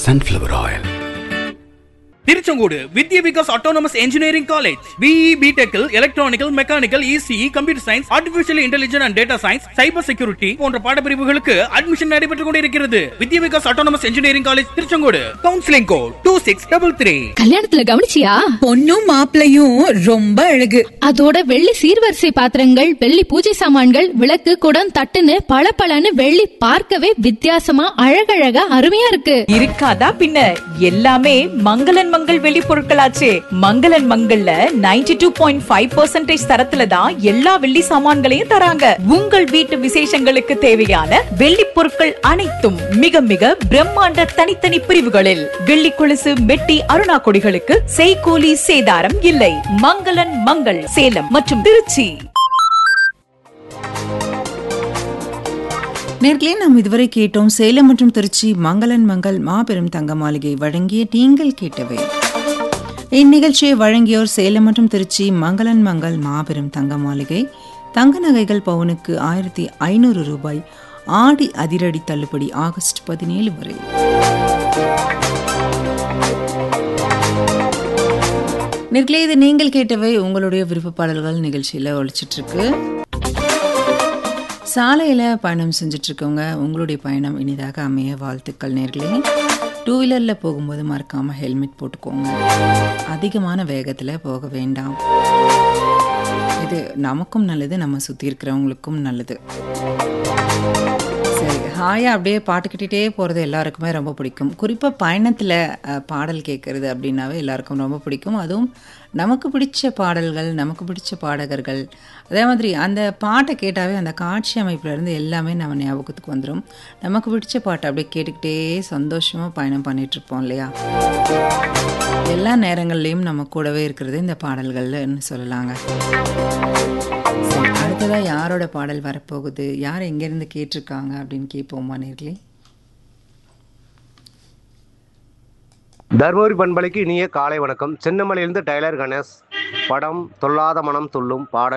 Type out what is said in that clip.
sunflower oil. Tiruchengode Vidya Vikas autonomous engineering college B E பிடெக்கில் electronical mechanical ECE computer science artificial intelligence and data science cyber security போன்ற பாடப்பிரிவுகளுக்கு admission நடைபெற்றுக் கொண்டிருக்கிறது Vidya Vikas autonomous engineering college Tiruchengode counselling code two six double three கல்யாணத்துல கவனிச்சியா பொண்ணும் மாப்பிளையும் ரொம்ப அழகு அதோட வெள்ளி சீர்வரிசை பாத்திரங்கள் வெள்ளி பூஜை சாமான்கள் விளக்கு குடம் தட்டுன்னு பளபளன்னு வெள்ளி பார்க்கவே வித்தியாசமா அழகழகா அருமையா இருக்கு இருக்காதா பின்ன எல்லாமே மங்களன் மங்கள் வெளி பொருட்களாச்சே மங்களன் மங்கள்ல 92.5% டூ பாயிண்ட் ஃபைவ் தரத்துல தான் எல்லா வெள்ளி சாமான்களையும் தராங்க உங்கள் வீட்டு விசேஷங்களுக்கு தேவையான வெள்ளி பொருட்கள் அனைத்தும் மிக மிக பிரம்மாண்ட தனித்தனி பிரிவுகளில் வெள்ளி கொலுசு மெட்டி அருணா கொடிகளுக்கு செய்கூலி சேதாரம் இல்லை மங்களன் மங்கள் சேலம் மற்றும் திருச்சி நேர்களே நாம் இதுவரை கேட்டோம் சேலம் மற்றும் திருச்சி மங்களன் மங்கள் மாபெரும் தங்க மாளிகை வழங்கிய நீங்கள் கேட்டவை இந்நிகழ்ச்சியை வழங்கியோர் சேலம் மற்றும் திருச்சி மங்களன் மங்கள் மாபெரும் தங்க மாளிகை தங்க நகைகள் பவுனுக்கு ஆயிரத்தி ஐநூறு ரூபாய் ஆடி அதிரடி தள்ளுபடி ஆகஸ்ட் பதினேழு வரை நேர்களே இது நீங்கள் கேட்டவை உங்களுடைய விருப்ப பாடல்கள் நிகழ்ச்சியில் ஒழிச்சிட்டு இருக்கு சாலையில் பயணம் செஞ்சுட்டு இருக்கவங்க உங்களுடைய பயணம் இனிதாக அமைய வாழ்த்துக்கள் நேர்களே டூ வீலரில் போகும்போது மறக்காமல் ஹெல்மெட் போட்டுக்கோங்க அதிகமான வேகத்தில் போக வேண்டாம் இது நமக்கும் நல்லது நம்ம சுற்றி இருக்கிறவங்களுக்கும் நல்லது சரி ஹாயாக அப்படியே பாட்டு கேட்டுகிட்டே போகிறது எல்லாருக்குமே ரொம்ப பிடிக்கும் குறிப்பாக பயணத்தில் அஹ், பாடல் கேட்குறது அப்படின்னாவே எல்லாருக்கும் ரொம்ப பிடிக்கும் அதுவும் நமக்கு பிடிச்ச பாடல்கள் நமக்கு பிடிச்ச பாடகர்கள் அதே மாதிரி அந்த பாட்டை கேட்டாவே அந்த காட்சி அமைப்புலேருந்து எல்லாமே நம்ம ஞாபகத்துக்கு வந்துடும் நமக்கு பிடிச்ச பாட்டை அப்படியே கேட்டுக்கிட்டே சந்தோஷமாக பயணம் பண்ணிட்டு இருப்போம் இல்லையா எல்லா நேரங்கள்லையும் நம்ம கூடவே இருக்கிறது இந்த பாடல்கள்னு சொல்லலாங்க சரி அடுத்ததாக யாரோட பாடல் வரப்போகுது யார் எங்கேருந்து கேட்டிருக்காங்க அப்படின்னு கேட்போமா நேர்களே தர்மபுரி பண்பலைக்கு இனிய காலை வணக்கம் சென்னமலையிலிருந்து டைலர் கணேஷ் படம் தொல்லாத மனம் துள்ளும் பாடல்